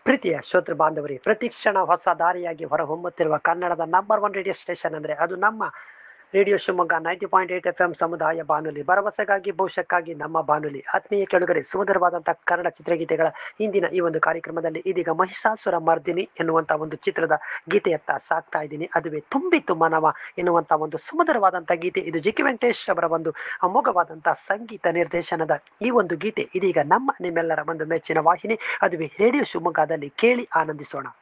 ಪ್ರೀತಿಯ ಶ್ರೋತೃ ಬಾಂಧವರೇ ಪ್ರತಿ ಕ್ಷಣ ಹೊಸ ದಾರಿಯಾಗಿ ಹೊರಹೊಮ್ಮುತ್ತಿರುವ ಕನ್ನಡದ ನಂಬರ್ ಒನ್ ರೇಡಿಯೋ ಸ್ಟೇಷನ್ ಅಂದ್ರೆ ಅದು ನಮ್ಮ radio Shivamogga ninety point eight F M ಸಮುದಾಯ ಬಾನುಲಿ ಭರವಸೆಗಾಗಿ ಭವಿಷ್ಯಕ್ಕಾಗಿ ನಮ್ಮ ಬಾನುಲಿ ಆತ್ಮೀಯ ಕೆಳಗರೆ ಸುಮಧುರವಾದಂತಹ ಕನ್ನಡ ಚಿತ್ರಗೀತೆಗಳ ಇಂದಿನ ಈ ಒಂದು ಕಾರ್ಯಕ್ರಮದಲ್ಲಿ ಇದೀಗ ಮಹಿಷಾಸುರ ಮರ್ದಿನಿ ಎನ್ನುವಂತ ಒಂದು ಚಿತ್ರದ ಗೀತೆಯತ್ತ ಸಾಕ್ತಾ ಇದ್ದೀನಿ ಅದುವೇ ತುಂಬಿತು ಮನವ ಎನ್ನುವಂತ ಒಂದು ಸುಮಧುರವಾದಂತಹ ಗೀತೆ ಇದು ಜಿ ಕೆ ವೆಂಕಟೇಶ್ ಅವರ ಒಂದು ಅಮೋಘವಾದಂತಹ ಸಂಗೀತ ನಿರ್ದೇಶನದ ಈ ಒಂದು ಗೀತೆ ಇದೀಗ ನಮ್ಮ ನಿಮ್ಮೆಲ್ಲರ ಒಂದು ಮೆಚ್ಚಿನ ವಾಹಿನಿ ಅದುವೇ ರೇಡಿಯೋ ಶಿವಮೊಗ್ಗದಲ್ಲಿ ಕೇಳಿ ಆನಂದಿಸೋಣ